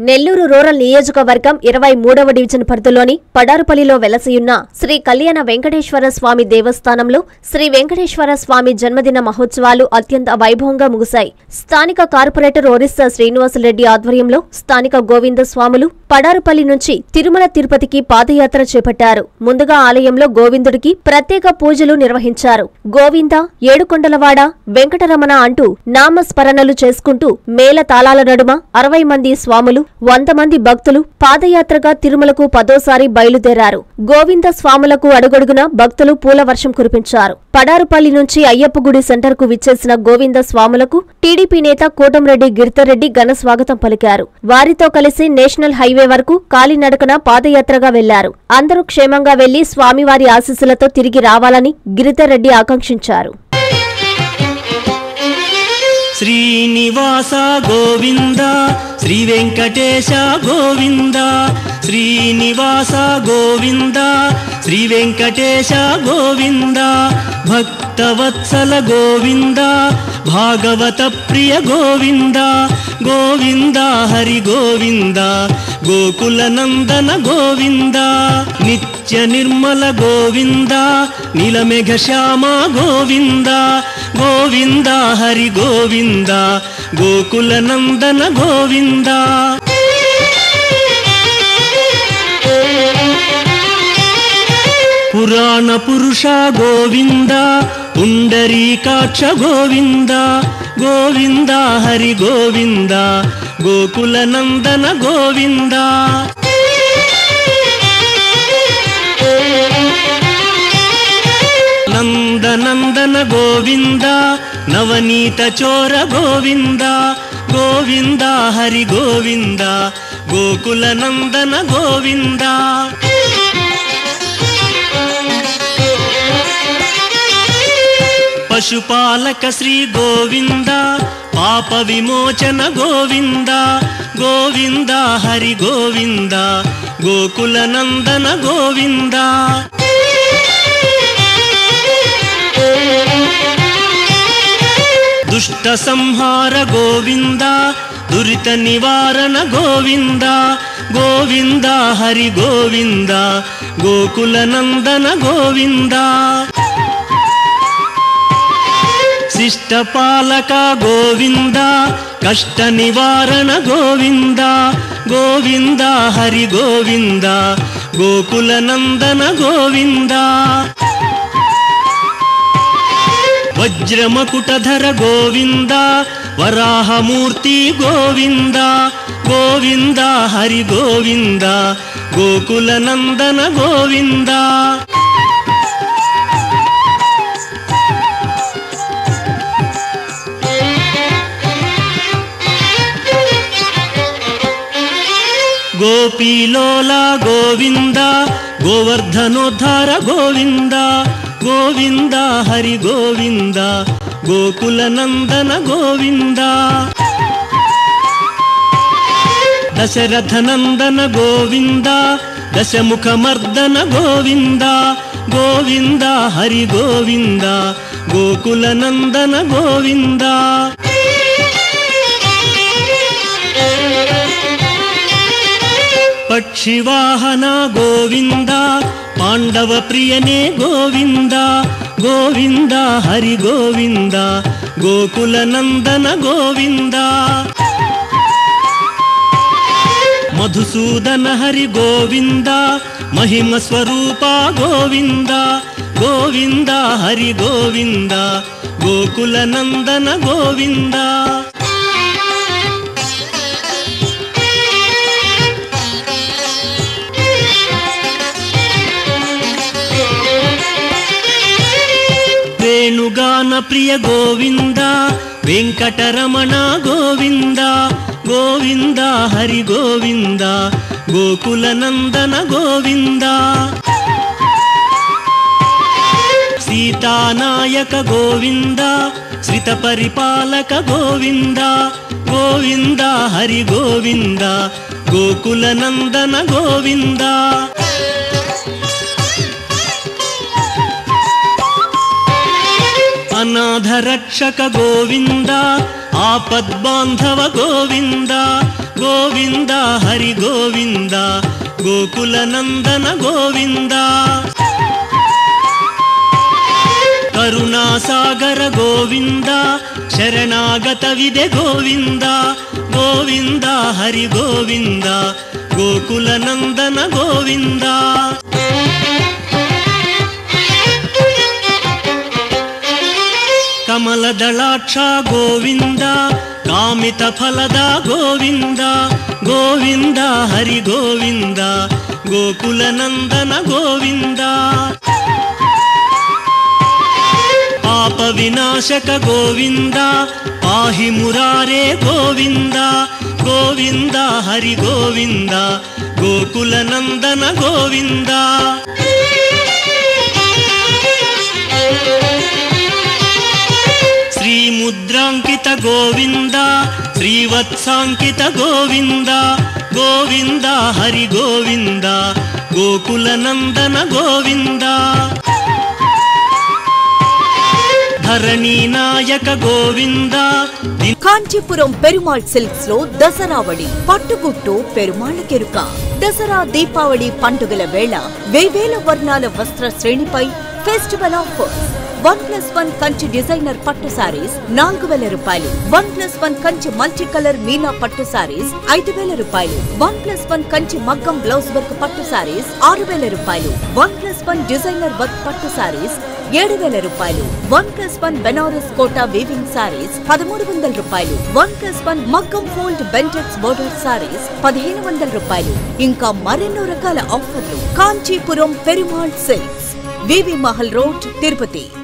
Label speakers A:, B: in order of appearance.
A: Nellore rural నియోజకవర్గం ఇరవై మూడవ డివిజన్ పరిధిలోని పడారుపల్లిలో వెలసియున్న శ్రీ కళ్యాణ వెంకటేశ్వర స్వామి దేవస్థానంలో శ్రీ వెంకటేశ్వర స్వామి జన్మదిన మహోత్సవాలు అత్యంత వైభవంగా ముగిశాయి స్థానిక కార్పొరేటర్ ఒరిస్సా శ్రీనివాసరెడ్డి ఆధ్వర్యంలో స్థానిక గోవింద స్వాములు పడారుపల్లి నుంచి తిరుమల తిరుపతికి పాదయాత్ర చేపట్టారు ముందుగా ఆలయంలో గోవిందుడికి ప్రత్యేక పూజలు నిర్వహించారు గోవింద ఏడుకొండలవాడ వెంకటరమణ అంటూ నామస్మరణలు చేసుకుంటూ మేళ తాళాల నడుమ అరవై మంది స్వాములు వంద మంది భక్తులు పాదయాత్రగా తిరుమలకు పదోసారి బయలుదేరారు గోవింద స్వాములకు అడుగడుగున భక్తులు పూల వర్షం కురిపించారు పడారుపల్లి నుంచి అయ్యప్ప గుడి సెంటర్ కు విచ్చేసిన గోవింద స్వాములకు టీడీపీ నేత కోటంరెడ్డి గిరితరెడ్డి ఘన స్వాగతం పలికారు వారితో కలిసి నేషనల్ హైవే వరకు కాలినడకన పాదయాత్రగా వెళ్లారు అందరూ క్షేమంగా వెళ్లి స్వామివారి ఆశీస్సులతో తిరిగి రావాలని గిరితరెడ్డి ఆకాంక్షించారు
B: శ్రీనివాస గోవింద శ్రీ వెంకటేశ గోవింద శ్రీనివాస గోవింద శ్రీ వెంకటేశ గోవింద భక్తవత్సల గోవింద భాగవత ప్రియ గోవింద గోవింద హరి గోవింద గోకుల నందన గోవింద నిత్య నిర్మల గోవింద నీలమేఘ శ్యామ గోవింద గోవింద హరి గోవింద గోకుల నందన గోవింద పురాణ పురుష గోవింద పుండరీకాక్ష గోవింద గోవింద హరి గోవింద గోకుల నందన గోవింద నందనందన గోవింద నవనీత చోర గోవింద గోవింద హరి గోవింద గోకుల నందన గోవింద పశుపాలక శ్రీ గోవింద పాప విమోచన గోవింద గోవింద హరి గోవింద గోకుల నందన గోవింద దుష్ట సంహార గోవింద దురిత నివారణ గోవింద గోవింద హరి గోవింద గోకుల నందన గోవింద శిష్టపాలక గోవింద కష్ట నివారణ గోవింద గోవింద హరి గోవింద గోకుల నందన గోవింద వజ్రమకుటధర గోవింద వరాహమూర్తి గోవింద గోవింద హరి గోవింద గోకుల నందన గోవింద గోపీలోల గోవింద గోవర్ధనోద్ధార గోవింద గోవింద హరి గోవింద గోకుల నందన గోవింద దశరథ నందన గోవింద దశముఖమర్దన గోవింద గోవింద హరి గోవింద గోకుల నందన గోవింద పక్షివాహన గోవింద పాండవ ప్రియనే గోవింద గోవింద హరి గోవింద గోకుల నందన గోవింద మధుసూదన హరి గోవింద మహిమ స్వరూప గోవింద గోవింద హరి గోవింద గోకుల నందన గోవింద వేణుగాన ప్రియ గోవింద వెంకటరమణ గోవింద గోవింద హరి గోవింద గోకుల నందన గోవింద సీతానాయక గోవింద శ్రిత పరిపాలక గోవింద గోవింద హరి గోవింద గోకుల నందన గోవింద అనాథ రక్షక గోవింద ఆపద్బాంధవ గోవింద గోవింద హరి గోవింద గోకుల నందన గోవింద కరుణాసాగర గోవింద శరణాగత విదే గోవింద గోవింద హరి గోవింద గోకుల నందన గోవింద ಕಮಲದಳಾಕ್ಷ ಗೋವಿಂದ ಕಾಮಿತ ಫಲದ ಗೋವಿಂದ ಗೋವಿಂದ ಹರಿ ಗೋವಿಂದ ಗೋಕುಲ ನಂದನ ಗೋವಿಂದ ಪಾಪ ವಿನಾಶಕ ಗೋವಿಂದ ಪಾಹಿ ಮುರಾರೇ ಗೋವಿಂದ ಗೋವಿಂದ ಹರಿ ಗೋವಿಂದ ಗೋಕುಲ ನಂದನ ಗೋವಿಂದ శ్రీముద్రాంకిత గోవింద శ్రీవత్సాంకిత గోవింద గోవింద హరి గోవింద గోకుల నందన గోవింద ధరణీ నాయక గోవింద దిన
C: కాంచీపురం పెరుమాళ్ సిల్క్స్ లో దసరావళి పట్టుగుట్టు పెరుమాళ్ కెరుక దసరా దీపావళి పండుగల వేళ వేవేల వర్ణాల వస్త్ర శ్రేణిపై festival offers one plus one Kanchi designer పట్టు సారీస్ నాలుగు వేల రూపాయలు one plus one Kanchi multi colour Meena పట్టు సారీస్ ఐదు వేల రూపాయలు వన్ ప్లస్ వన్ కంచి మగ్గం బ్లౌజ్ వర్క్ పట్టు సారీస్ ఆరు వేల రూపాయలు one plus one designer work పట్టు సారీస్ ఏడు వేల రూపాయలు one plus one Banaras Kota weaving saris పదమూడు వందల రూపాయలు వన్ ప్లస్ వన్ మగ్గం ఫోల్డ్ బెంటెక్స్ బోర్డర్ సారీస్ పదిహేను వందల రూపాయలు ఇంకా మరెన్నో రకాల ఆఫర్లు Kanchipuram Perumal silks V V Mahal road Tirupati